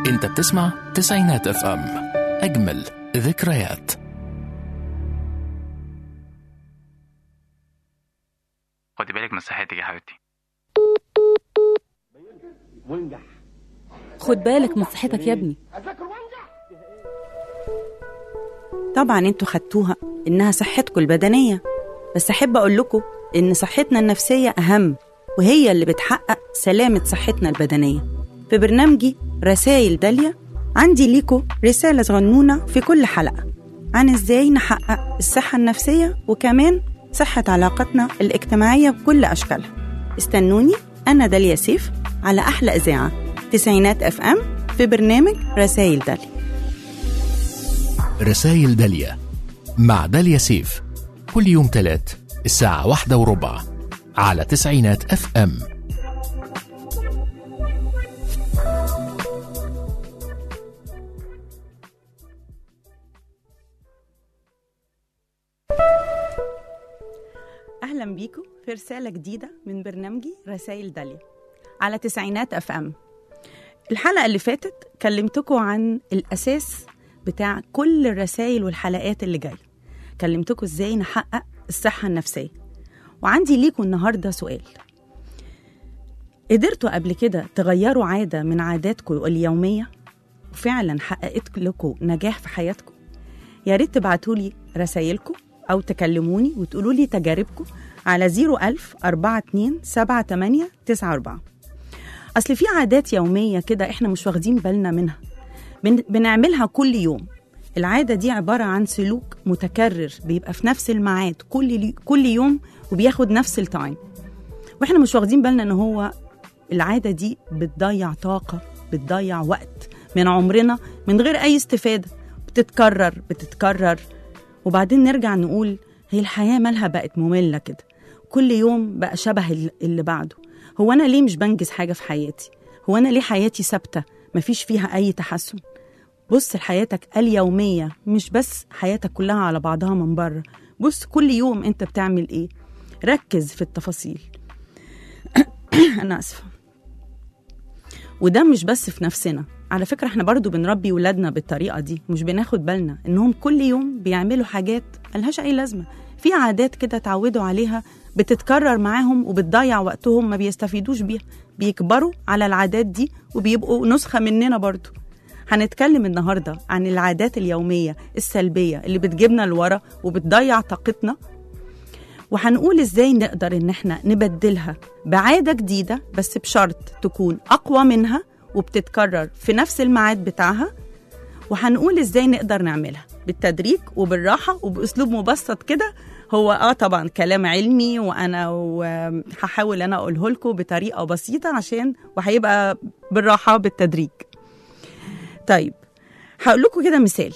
انت بتسمع تسعينات اف ام اجمل ذكريات خدي بالك من صحتك يا حبيبتي خد بالك من صحتك يا ابني طبعا انتوا خدتوها انها صحتكم البدنيه بس احب اقول لكم ان صحتنا النفسيه اهم وهي اللي بتحقق سلامه صحتنا البدنيه في برنامجي رسائل داليا عندي ليكم رساله صغنونه في كل حلقه عن ازاي نحقق الصحه النفسيه وكمان صحه علاقتنا الاجتماعيه بكل اشكالها استنوني انا داليا سيف على احلى اذاعه تسعينات اف ام في برنامج رسائل داليا رسائل داليا مع داليا سيف كل يوم تلات الساعة واحدة وربع على تسعينات اف ام اهلا بيكم في رساله جديده من برنامجي رسائل داليا على تسعينات اف ام الحلقه اللي فاتت كلمتكم عن الاساس بتاع كل الرسائل والحلقات اللي جايه كلمتكم ازاي نحقق الصحه النفسيه وعندي ليكم النهارده سؤال قدرتوا قبل كده تغيروا عاده من عاداتكم اليوميه وفعلا حققت لكم نجاح في حياتكم يا ريت تبعتوا لي رسايلكم او تكلموني وتقولوا لي تجاربكم على 01000 42 78 94 اصل في عادات يوميه كده احنا مش واخدين بالنا منها بن بنعملها كل يوم العاده دي عباره عن سلوك متكرر بيبقى في نفس الميعاد كل كل يوم وبياخد نفس التايم واحنا مش واخدين بالنا ان هو العاده دي بتضيع طاقه بتضيع وقت من عمرنا من غير اي استفاده بتتكرر بتتكرر وبعدين نرجع نقول هي الحياه مالها بقت ممله كده كل يوم بقى شبه اللي بعده هو انا ليه مش بنجز حاجه في حياتي هو انا ليه حياتي ثابته مفيش فيها اي تحسن بص لحياتك اليوميه مش بس حياتك كلها على بعضها من بره بص كل يوم انت بتعمل ايه ركز في التفاصيل انا اسفه وده مش بس في نفسنا على فكرة احنا برضو بنربي ولادنا بالطريقة دي مش بناخد بالنا انهم كل يوم بيعملوا حاجات ملهاش اي لازمة في عادات كده اتعودوا عليها بتتكرر معاهم وبتضيع وقتهم ما بيستفيدوش بيها بيكبروا على العادات دي وبيبقوا نسخة مننا برضو هنتكلم النهاردة عن العادات اليومية السلبية اللي بتجيبنا لورا وبتضيع طاقتنا وهنقول ازاي نقدر ان احنا نبدلها بعادة جديدة بس بشرط تكون اقوى منها وبتتكرر في نفس الميعاد بتاعها وهنقول ازاي نقدر نعملها بالتدريج وبالراحة وبأسلوب مبسط كده هو اه طبعا كلام علمي وانا وهحاول انا اقوله لكم بطريقة بسيطة عشان وهيبقى بالراحة بالتدريج طيب هقول لكم كده مثال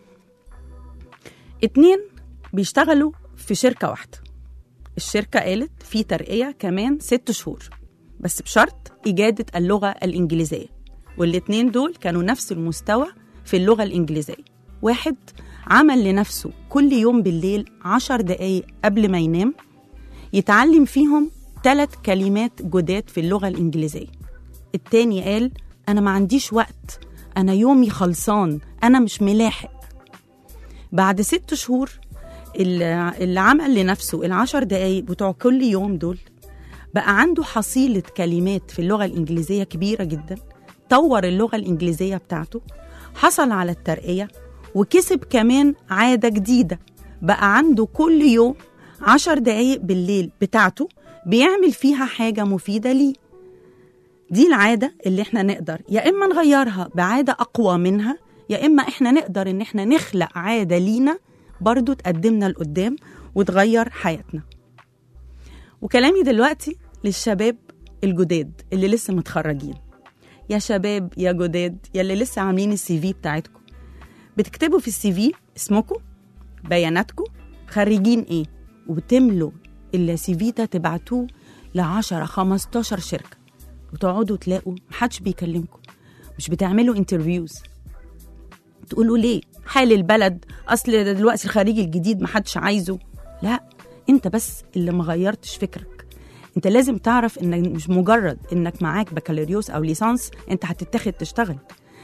اتنين بيشتغلوا في شركة واحدة الشركة قالت في ترقية كمان ست شهور بس بشرط إجادة اللغة الإنجليزية والاتنين دول كانوا نفس المستوى في اللغة الإنجليزية واحد عمل لنفسه كل يوم بالليل عشر دقايق قبل ما ينام يتعلم فيهم ثلاث كلمات جداد في اللغة الإنجليزية التاني قال أنا ما عنديش وقت أنا يومي خلصان أنا مش ملاحق بعد ست شهور اللي اللي عمل لنفسه العشر دقايق بتوع كل يوم دول بقى عنده حصيلة كلمات في اللغة الإنجليزية كبيرة جدا طور اللغة الإنجليزية بتاعته حصل على الترقية وكسب كمان عادة جديدة بقى عنده كل يوم عشر دقايق بالليل بتاعته بيعمل فيها حاجة مفيدة ليه دي العادة اللي احنا نقدر يا إما نغيرها بعادة أقوى منها يا إما احنا نقدر إن احنا نخلق عادة لينا برضو تقدمنا لقدام وتغير حياتنا وكلامي دلوقتي للشباب الجداد اللي لسه متخرجين يا شباب يا جداد يا اللي لسه عاملين السي في بتاعتكم بتكتبوا في السي في اسمكم بياناتكم خريجين ايه وبتملوا السي في ده تبعتوه ل 10 15 شركه وتقعدوا تلاقوا محدش بيكلمكم مش بتعملوا انترفيوز تقولوا ليه حال البلد اصل دلوقتي الخريج الجديد محدش عايزه لا انت بس اللي ما غيرتش فكرك انت لازم تعرف انك مش مجرد انك معاك بكالوريوس او ليسانس انت هتتاخد تشتغل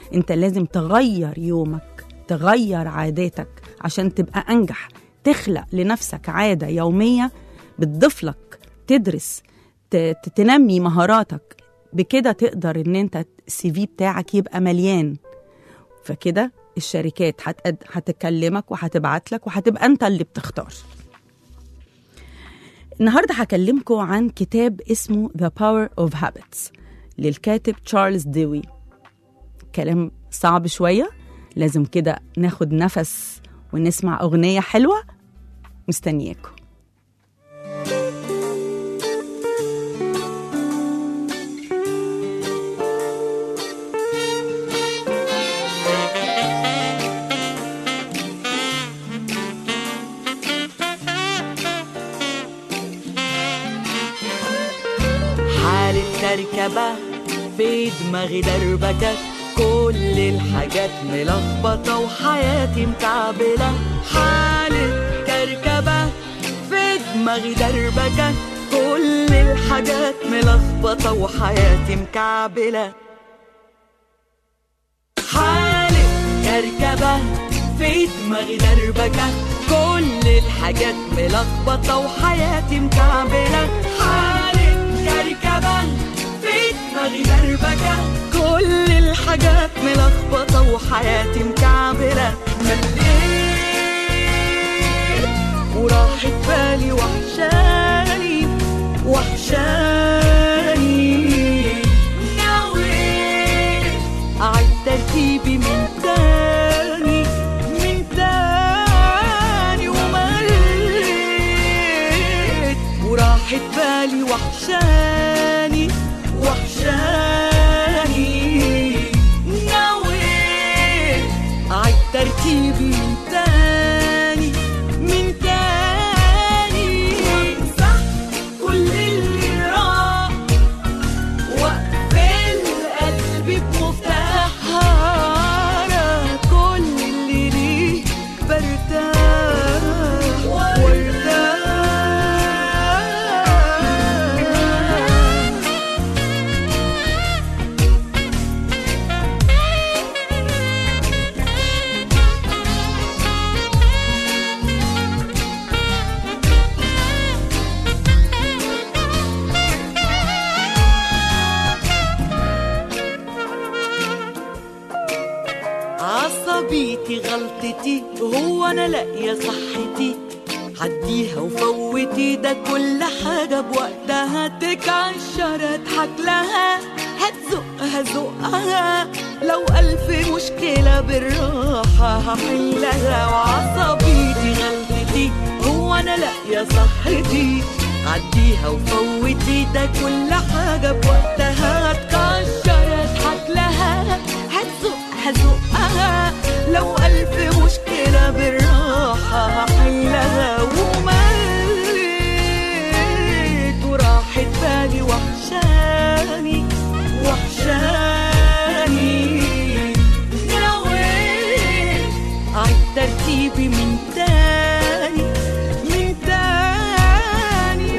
انت لازم تغير يومك تغير عاداتك عشان تبقى انجح تخلق لنفسك عاده يوميه بتضيف لك تدرس ت- ت- تنمي مهاراتك بكده تقدر ان انت السي في بتاعك يبقى مليان فكده الشركات هتقد... هتكلمك وهتبعت لك وهتبقى انت اللي بتختار النهارده هكلمكم عن كتاب اسمه The Power of Habits للكاتب تشارلز ديوي كلام صعب شوية لازم كده ناخد نفس ونسمع أغنية حلوة مستنياكم حال التركبة في دماغي دربكة كل الحاجات ملخبطة وحياتي مكعبلة حال التركبة في دماغي دربكة كل الحاجات ملخبطة وحياتي مكعبلة حالة كركبة في دماغي دربكة كل الحاجات ملخبطة وحياتي مكعبلة حالة كركبة في دماغي دربكة كل الحاجات ملخبطة وحياتي مكعبلة مليت وراحت بالي وحشاني وحشاني نويت أعيد ترتيبي من تاني من تاني ومليت وراحت بالي وحشاني وحشاني نويت أعيد ترتيبي من تاني من تاني وامسح كل اللي راح واقفل قلبي بمفتاحها أنا كل اللي ليه برتاح وارتاح عصبيتي غلطتي هو انا لاقيه صحتي عديها وفوتي ده كل حاجة بوقتها تكعشر اضحك لها هتزقها زقها لو ألف مشكلة بالراحة هحلها وعصبيتي غلطتي هو أنا لاقية صحتي عديها وفوتي ده كل حاجة بوقتها هتكشر اضحك لها هتزقها زقها لو ألف مشكلة بالراحة هحلها ومليت وراحت بالي وحشاني وحشاني نويت عيد ترتيبي من تاني من تاني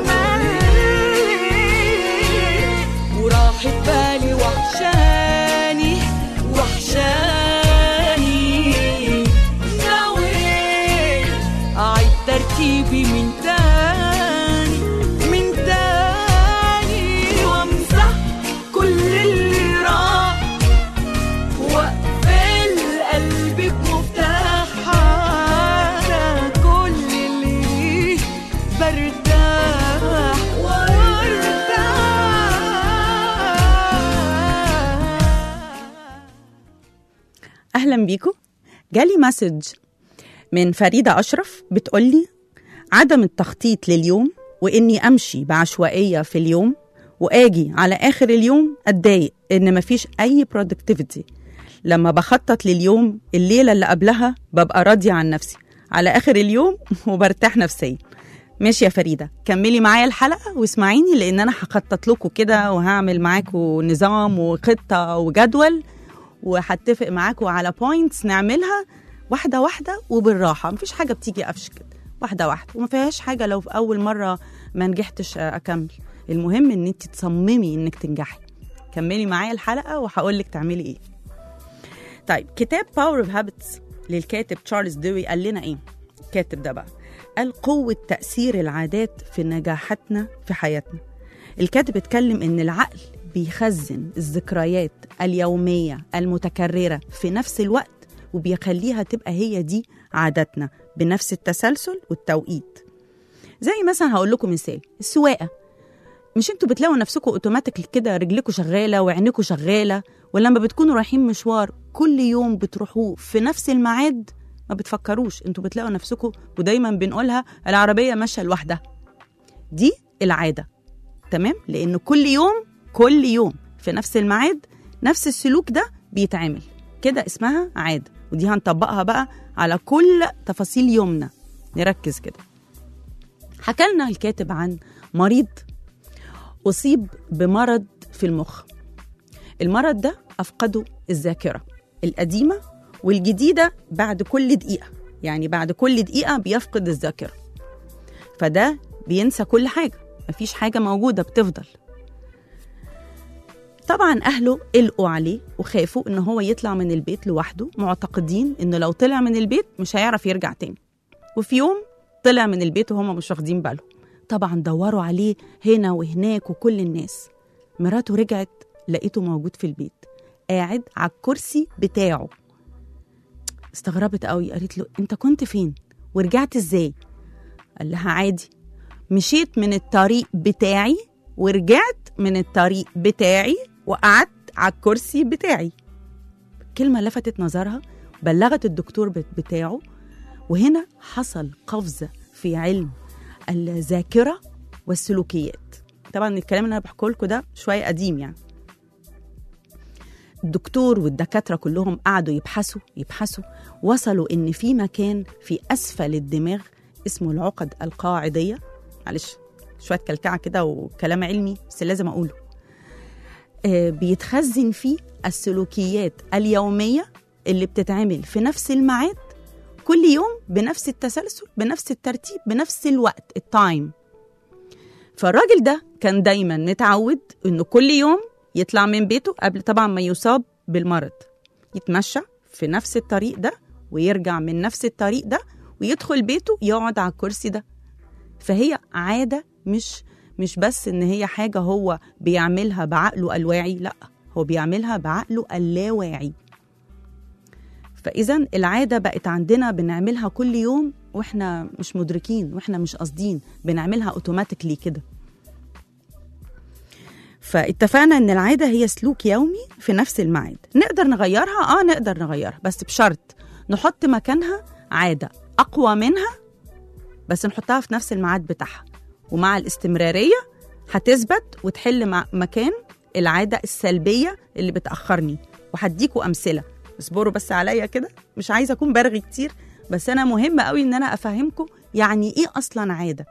مليت وراحت بالي وحشاني وحشاني نويت أعيد ترتيبي من تاني من تاني وامسح كل اللي راح واقفل قلبي بمفتاحها أنا كل اللي برتاح وارتاح اهلا بيكم جالي مسج من فريده اشرف بتقولي عدم التخطيط لليوم واني امشي بعشوائيه في اليوم واجي على اخر اليوم اتضايق ان مفيش اي productivity لما بخطط لليوم الليله اللي قبلها ببقى راضيه عن نفسي على اخر اليوم وبرتاح نفسيا ماشي يا فريده كملي معايا الحلقه واسمعيني لان انا هخطط لكم كده وهعمل معاكم نظام وخطه وجدول وهتفق معاكم على بوينتس نعملها واحده واحده وبالراحه مفيش حاجه بتيجي قفش كده واحده واحده وما فيهاش حاجه لو في اول مره ما نجحتش اكمل المهم ان انت تصممي انك تنجحي كملي معايا الحلقه وهقول لك تعملي ايه طيب كتاب باور اوف هابتس للكاتب تشارلز دوي قال لنا ايه الكاتب ده بقى قال قوة تأثير العادات في نجاحاتنا في حياتنا الكاتب اتكلم ان العقل بيخزن الذكريات اليومية المتكررة في نفس الوقت وبيخليها تبقى هي دي عاداتنا بنفس التسلسل والتوقيت زي مثلا هقول لكم مثال السواقة مش انتوا بتلاقوا نفسكم اوتوماتيك كده رجلكم شغالة وعينكم شغالة ولما بتكونوا رايحين مشوار كل يوم بتروحوه في نفس الميعاد ما بتفكروش انتوا بتلاقوا نفسكم ودايما بنقولها العربية ماشية لوحدها دي العادة تمام لأنه كل يوم كل يوم في نفس الميعاد نفس السلوك ده بيتعمل كده اسمها عادة ودي هنطبقها بقى على كل تفاصيل يومنا نركز كده حكى لنا الكاتب عن مريض أصيب بمرض في المخ المرض ده أفقده الذاكرة القديمة والجديدة بعد كل دقيقة يعني بعد كل دقيقة بيفقد الذاكرة فده بينسى كل حاجة مفيش حاجة موجودة بتفضل طبعا أهله قلقوا عليه وخافوا إن هو يطلع من البيت لوحده معتقدين إنه لو طلع من البيت مش هيعرف يرجع تاني وفي يوم طلع من البيت وهم مش واخدين بالهم طبعا دوروا عليه هنا وهناك وكل الناس مراته رجعت لقيته موجود في البيت قاعد على الكرسي بتاعه استغربت قوي قالت له انت كنت فين ورجعت ازاي قال لها عادي مشيت من الطريق بتاعي ورجعت من الطريق بتاعي وقعدت على الكرسي بتاعي كلمة لفتت نظرها بلغت الدكتور بت- بتاعه وهنا حصل قفزة في علم الذاكرة والسلوكيات طبعا الكلام اللي انا بحكيه لكم ده شوية قديم يعني الدكتور والدكاترة كلهم قعدوا يبحثوا يبحثوا وصلوا إن في مكان في أسفل الدماغ اسمه العقد القاعدية معلش شوية كلكعة كده وكلام علمي بس لازم أقوله آه، بيتخزن فيه السلوكيات اليومية اللي بتتعمل في نفس الميعاد كل يوم بنفس التسلسل بنفس الترتيب بنفس الوقت التايم فالراجل ده كان دايما متعود انه كل يوم يطلع من بيته قبل طبعا ما يصاب بالمرض يتمشى في نفس الطريق ده ويرجع من نفس الطريق ده ويدخل بيته يقعد على الكرسي ده فهي عادة مش مش بس ان هي حاجة هو بيعملها بعقله الواعي لا هو بيعملها بعقله اللاواعي فإذا العادة بقت عندنا بنعملها كل يوم واحنا مش مدركين واحنا مش قاصدين بنعملها اوتوماتيكلي كده فاتفقنا ان العاده هي سلوك يومي في نفس الميعاد نقدر نغيرها اه نقدر نغيرها بس بشرط نحط مكانها عاده اقوى منها بس نحطها في نفس الميعاد بتاعها ومع الاستمراريه هتثبت وتحل مع مكان العاده السلبيه اللي بتاخرني وهديكوا امثله اصبروا بس عليا كده مش عايزه اكون برغي كتير بس انا مهم قوي ان انا افهمكم يعني ايه اصلا عاده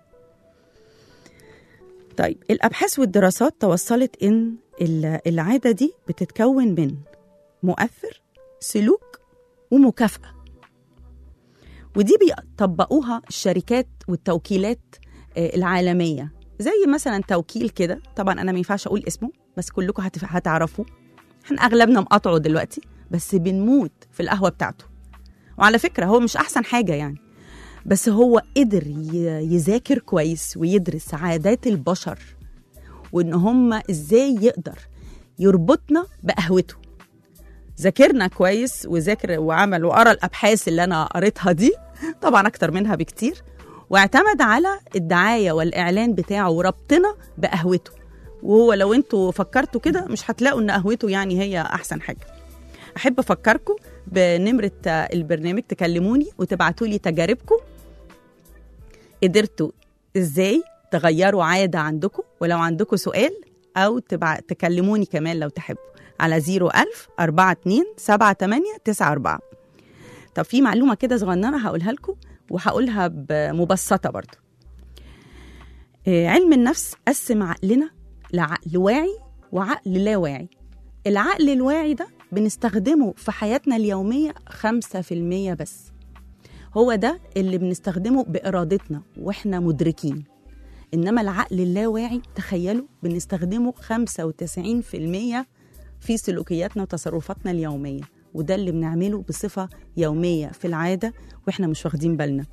طيب الابحاث والدراسات توصلت ان ال- العاده دي بتتكون من مؤثر سلوك ومكافاه ودي بيطبقوها الشركات والتوكيلات آه، العالميه زي مثلا توكيل كده طبعا انا ما ينفعش اقول اسمه بس كلكم هتف- هتعرفوه احنا اغلبنا مقاطعه دلوقتي بس بنموت في القهوه بتاعته وعلى فكره هو مش احسن حاجه يعني بس هو قدر ي- يذاكر كويس ويدرس عادات البشر وان هم ازاي يقدر يربطنا بقهوته ذاكرنا كويس وذاكر وعمل وقرا الابحاث اللي انا قريتها دي طبعا اكتر منها بكتير واعتمد على الدعايه والاعلان بتاعه وربطنا بقهوته وهو لو انتوا فكرتوا كده مش هتلاقوا ان قهوته يعني هي احسن حاجه احب افكركم بنمره البرنامج تكلموني وتبعتوا لي تجاربكم قدرتوا ازاي تغيروا عاده عندكم ولو عندكم سؤال او تبع... تكلموني كمان لو تحبوا على 01000 42 78 94 طب في معلومه كده صغننه هقولها لكم وهقولها بمبسطه برضو آه، علم النفس قسم عقلنا لعقل واعي وعقل لا واعي العقل الواعي ده بنستخدمه في حياتنا اليومية 5% بس هو ده اللي بنستخدمه بإرادتنا وإحنا مدركين إنما العقل اللاواعي تخيلوا بنستخدمه 95% في سلوكياتنا وتصرفاتنا اليومية وده اللي بنعمله بصفة يومية في العادة وإحنا مش واخدين بالنا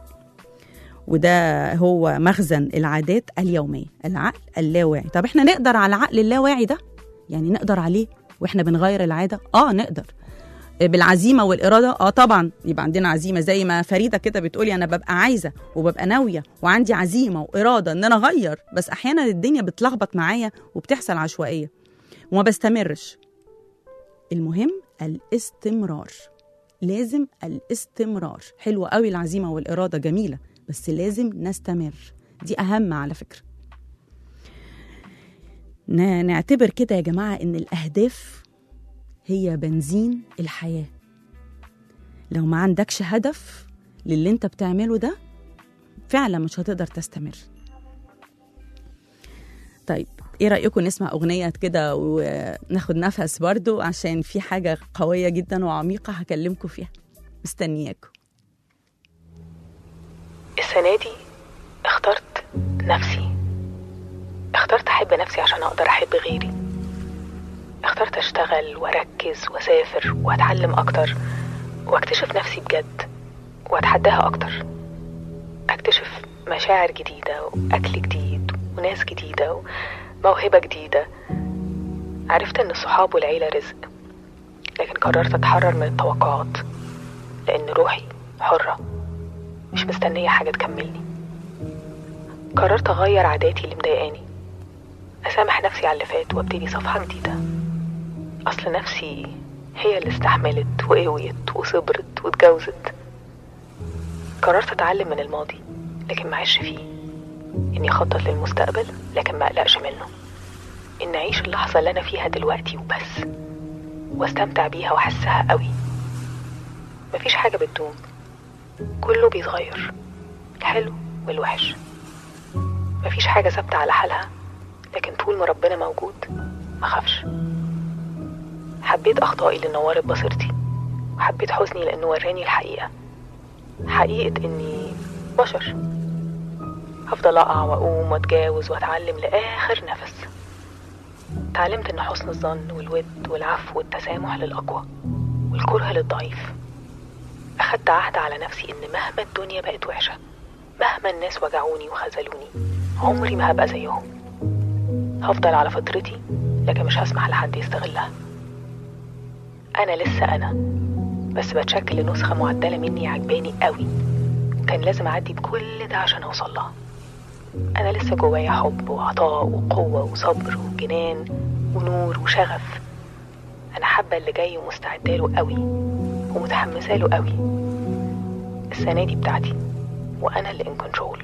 وده هو مخزن العادات اليومية العقل اللاواعي طب إحنا نقدر على العقل اللاواعي ده يعني نقدر عليه وإحنا بنغير العادة آه نقدر بالعزيمه والاراده اه طبعا يبقى عندنا عزيمه زي ما فريده كده بتقولي انا ببقى عايزه وببقى ناويه وعندي عزيمه واراده ان انا اغير بس احيانا الدنيا بتلخبط معايا وبتحصل عشوائيه وما بستمرش المهم الاستمرار لازم الاستمرار حلوة قوي العزيمة والإرادة جميلة بس لازم نستمر دي أهم على فكرة ن- نعتبر كده يا جماعة إن الأهداف هي بنزين الحياة لو ما عندكش هدف للي انت بتعمله ده فعلا مش هتقدر تستمر طيب ايه رأيكم نسمع أغنية كده وناخد نفس برضو عشان في حاجة قوية جدا وعميقة هكلمكم فيها مستنياكم السنة دي اخترت نفسي اخترت أحب نفسي عشان أقدر أحب غيري اخترت أشتغل وأركز وأسافر وأتعلم أكتر وأكتشف نفسي بجد وأتحداها أكتر أكتشف مشاعر جديدة وأكل جديد وناس جديدة وموهبة جديدة عرفت إن الصحاب والعيلة رزق لكن قررت أتحرر من التوقعات لأن روحي حرة مش مستنية حاجة تكملني قررت أغير عاداتي اللي مضايقاني أسامح نفسي على اللي فات وابتدي صفحة جديدة أصل نفسي هي اللي استحملت وقويت وصبرت واتجوزت قررت أتعلم من الماضي لكن ما عيش فيه إني أخطط للمستقبل لكن ما أقلقش منه إن أعيش اللحظة اللي أنا فيها دلوقتي وبس واستمتع بيها وأحسها قوي مفيش حاجة بتدوم كله بيتغير الحلو والوحش مفيش حاجة ثابتة على حالها لكن طول ما ربنا موجود مخافش حبيت أخطائي اللي نورت بصيرتي وحبيت حزني لأنه وراني الحقيقة حقيقة إني بشر هفضل أقع وأقوم وأتجاوز وأتعلم لآخر نفس اتعلمت إن حسن الظن والود والعفو والتسامح للأقوى والكره للضعيف أخدت عهد على نفسي إن مهما الدنيا بقت وحشة مهما الناس وجعوني وخذلوني عمري ما هبقى زيهم هفضل على فطرتي لكن مش هسمح لحد يستغلها أنا لسه أنا بس بتشكل لنسخة معدلة مني عجباني قوي وكان لازم أعدي بكل ده عشان أوصل لها أنا لسه جوايا حب وعطاء وقوة وصبر وجنان ونور وشغف أنا حابة اللي جاي ومستعدة له قوي ومتحمسة له قوي السنة دي بتاعتي وأنا اللي إن كنترول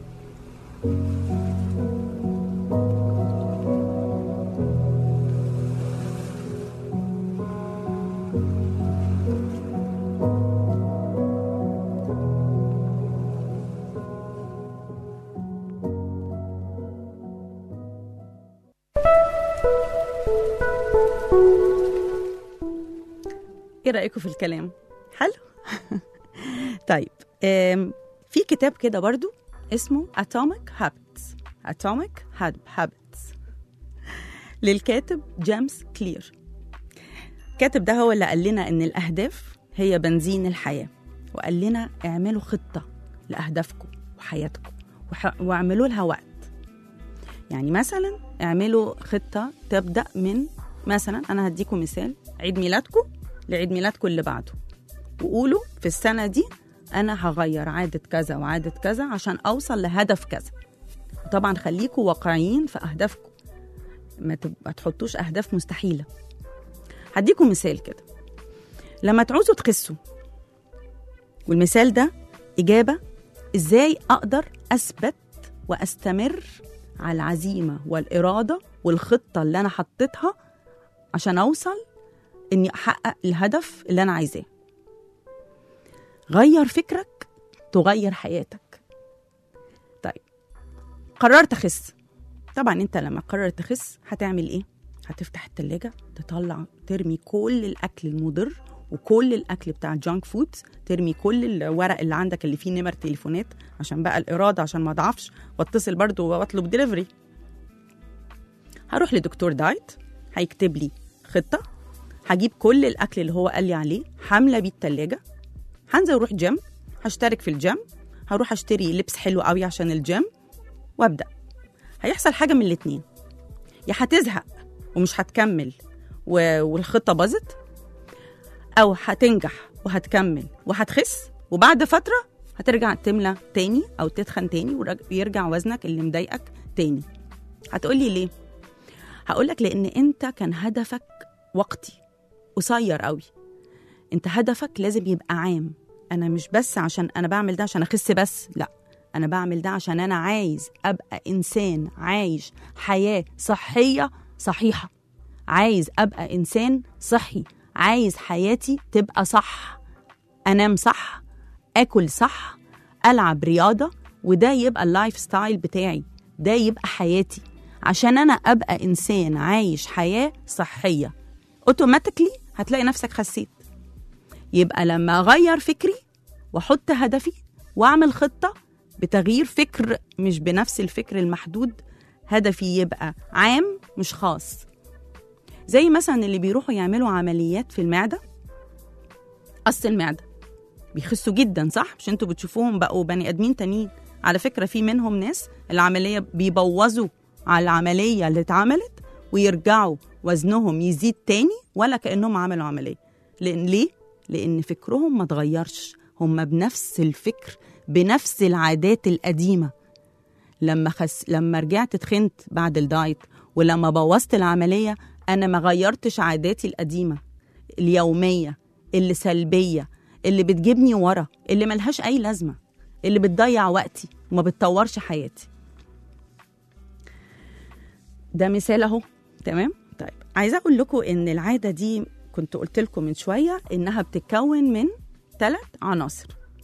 ايه رايكم في الكلام حلو طيب آم، في كتاب كده برضو اسمه Atomic Habits Atomic Hab- Habits للكاتب جيمس كلير الكاتب ده هو اللي قال لنا ان الاهداف هي بنزين الحياه وقال لنا اعملوا خطه لاهدافكم وحياتكم وح- واعملوا لها وقت يعني مثلا اعملوا خطه تبدا من مثلا انا هديكم مثال عيد ميلادكم لعيد ميلادكم اللي بعده وقولوا في السنه دي انا هغير عاده كذا وعاده كذا عشان اوصل لهدف كذا طبعا خليكم واقعيين في اهدافكم ما تب- ما تحطوش اهداف مستحيله هديكم مثال كده لما تعوزوا تخسوا والمثال ده اجابه ازاي اقدر اثبت واستمر على العزيمه والاراده والخطه اللي انا حطيتها عشان اوصل اني احقق الهدف اللي انا عايزاه غير فكرك تغير حياتك طيب قررت اخس طبعا انت لما تقرر تخس هتعمل ايه هتفتح التلاجة تطلع ترمي كل الاكل المضر وكل الاكل بتاع الجانك فود ترمي كل الورق اللي عندك اللي فيه نمر تليفونات عشان بقى الاراده عشان ما اضعفش واتصل برضو واطلب دليفري هروح لدكتور دايت هيكتب لي خطه هجيب كل الاكل اللي هو قال لي عليه حامله بيه التلاجة هنزل اروح جيم هشترك في الجيم هروح اشتري لبس حلو قوي عشان الجيم وابدا هيحصل حاجه من الاتنين يا هتزهق ومش هتكمل و... والخطه باظت او هتنجح وهتكمل وهتخس وبعد فتره هترجع تملى تاني او تتخن تاني ويرجع وزنك اللي مضايقك تاني هتقولي ليه هقولك لان انت كان هدفك وقتي قصير قوي انت هدفك لازم يبقى عام انا مش بس عشان انا بعمل ده عشان اخس بس لا انا بعمل ده عشان انا عايز ابقى انسان عايش حياه صحيه صحيحه عايز ابقى انسان صحي عايز حياتي تبقى صح انام صح اكل صح العب رياضه وده يبقى اللايف ستايل بتاعي ده يبقى حياتي عشان انا ابقى انسان عايش حياه صحيه اوتوماتيكلي هتلاقي نفسك خسيت يبقى لما اغير فكري واحط هدفي واعمل خطه بتغيير فكر مش بنفس الفكر المحدود هدفي يبقى عام مش خاص زي مثلا اللي بيروحوا يعملوا عمليات في المعده قص المعده بيخسوا جدا صح مش انتوا بتشوفوهم بقوا بني ادمين تانيين على فكره في منهم ناس العمليه بيبوظوا على العمليه اللي اتعملت ويرجعوا وزنهم يزيد تاني ولا كانهم عملوا عمليه لان ليه لان فكرهم ما اتغيرش هم بنفس الفكر بنفس العادات القديمه لما خس لما رجعت تخنت بعد الدايت ولما بوظت العمليه انا ما غيرتش عاداتي القديمه اليوميه اللي سلبيه اللي بتجيبني ورا اللي ملهاش اي لازمه اللي بتضيع وقتي وما بتطورش حياتي ده مثال اهو تمام طيب عايزه اقول لكم ان العاده دي كنت قلت لكم من شويه انها بتتكون من ثلاث عناصر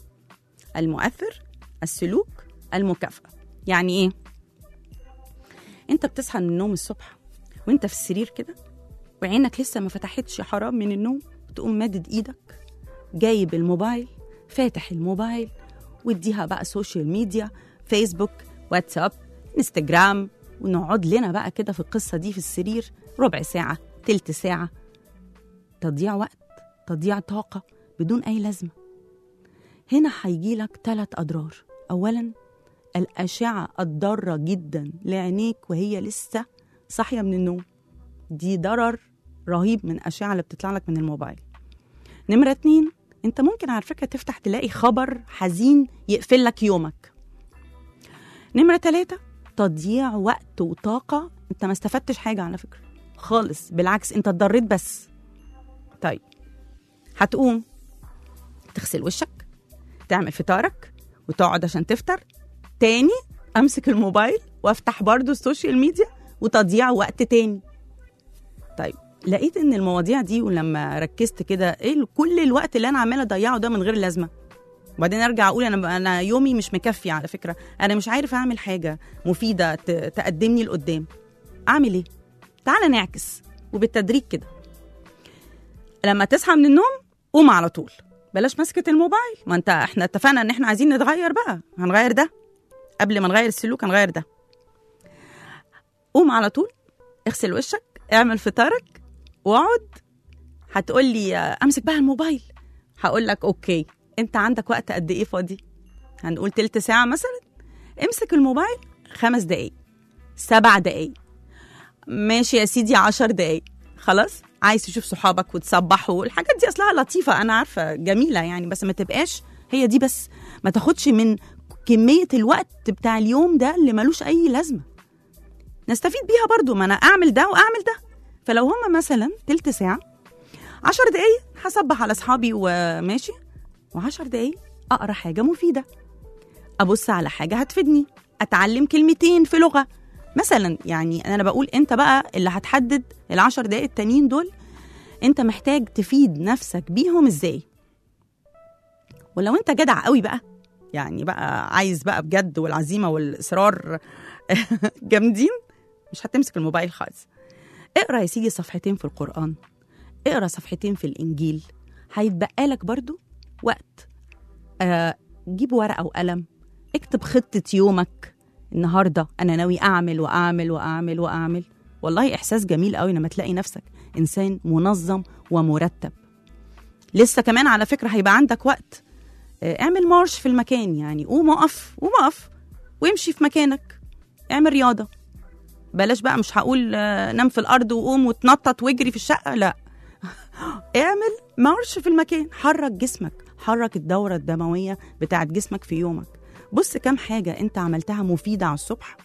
المؤثر السلوك المكافاه يعني ايه انت بتصحى من النوم الصبح وانت في السرير كده وعينك لسه ما فتحتش حرام من النوم تقوم مادد ايدك جايب الموبايل فاتح الموبايل واديها بقى سوشيال ميديا فيسبوك واتساب انستجرام ونقعد لنا بقى كده في القصة دي في السرير ربع ساعة تلت ساعة تضييع وقت تضييع طاقة بدون أي لازمة هنا هيجيلك ثلاث أضرار أولا الأشعة الضارة جدا لعينيك وهي لسه صاحية من النوم دي ضرر رهيب من الأشعة اللي بتطلع لك من الموبايل نمرة اتنين انت ممكن على فكرة تفتح تلاقي خبر حزين يقفل لك يومك نمرة تلاتة تضييع وقت وطاقة انت ما استفدتش حاجة على فكرة خالص بالعكس انت اتضريت بس طيب هتقوم تغسل وشك تعمل فطارك وتقعد عشان تفطر تاني امسك الموبايل وافتح برضو السوشيال ميديا وتضييع وقت تاني طيب لقيت ان المواضيع دي ولما ركزت كده ايه كل الوقت اللي انا عماله اضيعه ده من غير لازمه وبعدين ارجع اقول انا انا يومي مش مكفي على فكره انا مش عارف اعمل حاجه مفيده ت- تقدمني لقدام اعمل ايه تعالى نعكس وبالتدريج كده لما تصحى من النوم قوم على طول بلاش مسكه الموبايل ما انت احنا اتفقنا ان احنا عايزين نتغير بقى هنغير ده قبل ما نغير السلوك هنغير ده قوم على طول اغسل وشك اعمل فطارك واقعد هتقول لي آه، امسك بقى الموبايل هقول لك اوكي انت عندك وقت قد ايه فاضي هنقول تلت ساعه مثلا امسك الموبايل خمس دقايق سبع دقايق ماشي يا سيدي عشر دقايق خلاص عايز تشوف صحابك وتصبحوا الحاجات دي اصلها لطيفه انا عارفه جميله يعني بس ما تبقاش هي دي بس ما تاخدش من كميه الوقت بتاع اليوم ده اللي ملوش اي لازمه نستفيد بيها برضو ما انا اعمل ده واعمل ده فلو هما مثلا تلت ساعه عشر دقايق هصبح على اصحابي وماشي وعشر دقايق اقرا حاجه مفيده ابص على حاجه هتفيدني اتعلم كلمتين في لغه مثلا يعني انا بقول انت بقى اللي هتحدد العشر دقايق التانيين دول انت محتاج تفيد نفسك بيهم ازاي ولو انت جدع قوي بقى يعني بقى عايز بقى بجد والعزيمه والاصرار جامدين مش هتمسك الموبايل خالص اقرا يا سيدي صفحتين في القران اقرا صفحتين في الانجيل هيتبقى لك برضو وقت آه جيب ورقه وقلم اكتب خطه يومك النهارده انا ناوي اعمل واعمل واعمل واعمل والله احساس جميل قوي لما تلاقي نفسك انسان منظم ومرتب لسه كمان على فكره هيبقى عندك وقت آه، اعمل مارش في المكان يعني قوم اقف قوم اقف وامشي في مكانك اعمل رياضه بلاش بقى مش هقول آه، نام في الارض وقوم وتنطط واجري في الشقه لا اعمل مارش في المكان حرك جسمك حرك الدورة الدموية بتاعت جسمك في يومك بص كام حاجة انت عملتها مفيدة على الصبح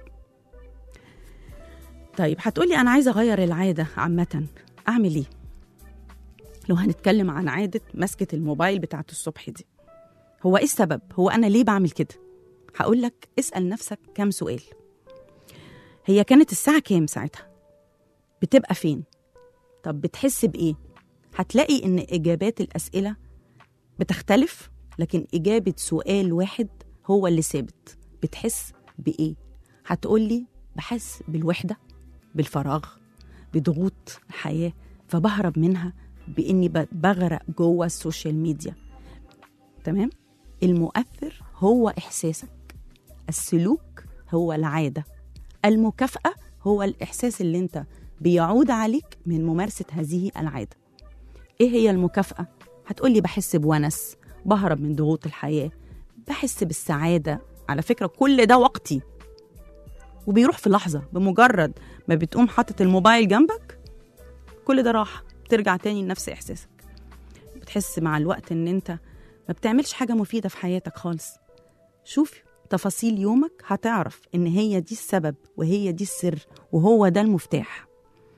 طيب هتقولي انا عايزة اغير العادة عامة اعمل ايه لو هنتكلم عن عادة مسكة الموبايل بتاعت الصبح دي هو ايه السبب هو انا ليه بعمل كده هقول لك اسأل نفسك كام سؤال هي كانت الساعة كام ساعتها بتبقى فين طب بتحس بإيه؟ هتلاقي إن إجابات الأسئلة بتختلف لكن إجابة سؤال واحد هو اللي ثابت بتحس بإيه؟ هتقولي بحس بالوحدة بالفراغ بضغوط الحياة فبهرب منها بإني ب- بغرق جوه السوشيال ميديا تمام؟ المؤثر هو إحساسك السلوك هو العادة المكافأة هو الإحساس اللي أنت بيعود عليك من ممارسة هذه العادة إيه هي المكافأة؟ هتقولي بحس بونس بهرب من ضغوط الحياة بحس بالسعادة على فكرة كل ده وقتي وبيروح في لحظة بمجرد ما بتقوم حاطط الموبايل جنبك كل ده راح ترجع تاني لنفس إحساسك بتحس مع الوقت إن أنت ما بتعملش حاجة مفيدة في حياتك خالص شوف تفاصيل يومك هتعرف إن هي دي السبب وهي دي السر وهو ده المفتاح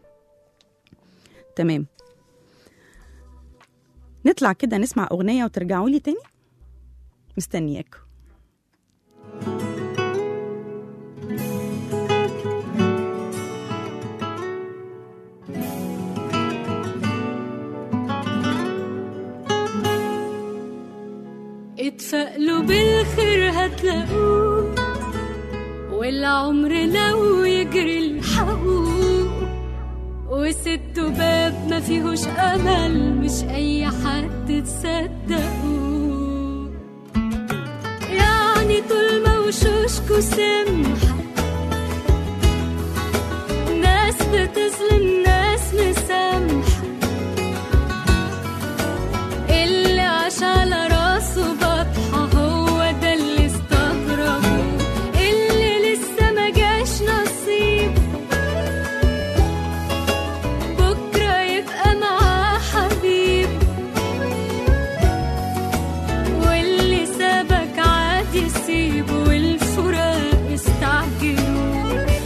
تمام نطلع كده نسمع أغنية وترجعوا لي تاني مستنياكم اتفائلوا بالخير هتلاقوه والعمر لو يجري الحقوق وست باب ما فيهوش امل مش اي حد تصدقوه يعني طول ما وشوشكوا سمحة ناس بتظلم ناس مسامحة اللي عاش على راسه بطحة هو ده اللي استغربه اللي لسه ما جاش نصيب بكرة يبقى معاه حبيب واللي سابك عادي سيبه والفراق استعجلوا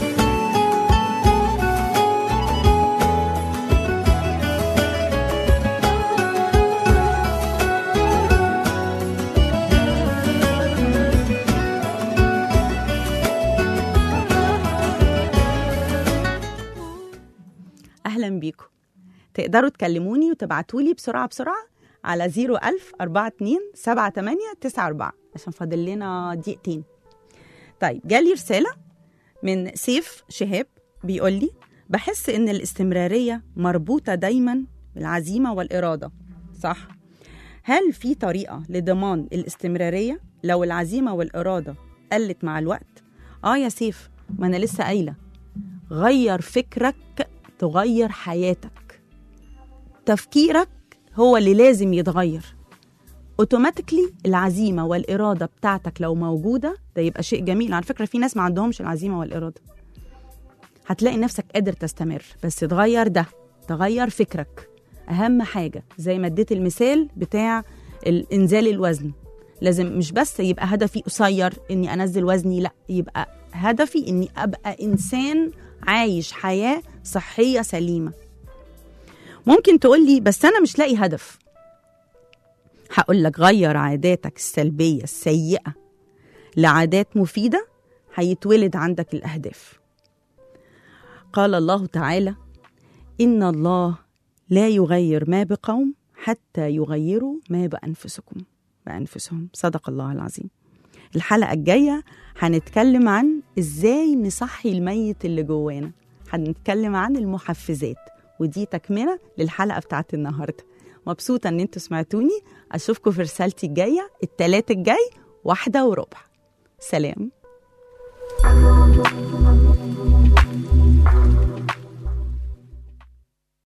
أهلا بيكم تقدروا تكلموني وتبعتوا لي بسرعة بسرعة على 01000 42 78 94 عشان فاضل لنا دقيقتين طيب جالي رسالة من سيف شهاب بيقول لي بحس إن الاستمرارية مربوطة دايما بالعزيمة والإرادة صح؟ هل في طريقة لضمان الاستمرارية لو العزيمة والإرادة قلت مع الوقت؟ آه يا سيف ما أنا لسه قايلة غير فكرك تغير حياتك تفكيرك هو اللي لازم يتغير اوتوماتيكلي العزيمه والاراده بتاعتك لو موجوده ده يبقى شيء جميل على فكره في ناس ما عندهمش العزيمه والاراده هتلاقي نفسك قادر تستمر بس تغير ده تغير فكرك اهم حاجه زي ما اديت المثال بتاع الانزال الوزن لازم مش بس يبقى هدفي قصير اني انزل وزني لا يبقى هدفي اني ابقى انسان عايش حياه صحيه سليمه ممكن تقول لي بس انا مش لاقي هدف هقول لك غير عاداتك السلبيه السيئه لعادات مفيده هيتولد عندك الاهداف قال الله تعالى ان الله لا يغير ما بقوم حتى يغيروا ما بانفسكم بانفسهم صدق الله العظيم الحلقه الجايه هنتكلم عن ازاي نصحي الميت اللي جوانا هنتكلم عن المحفزات ودي تكمله للحلقه بتاعت النهارده مبسوطه ان انتوا سمعتوني اشوفكم في رسالتي الجايه التلات الجاي واحده وربع سلام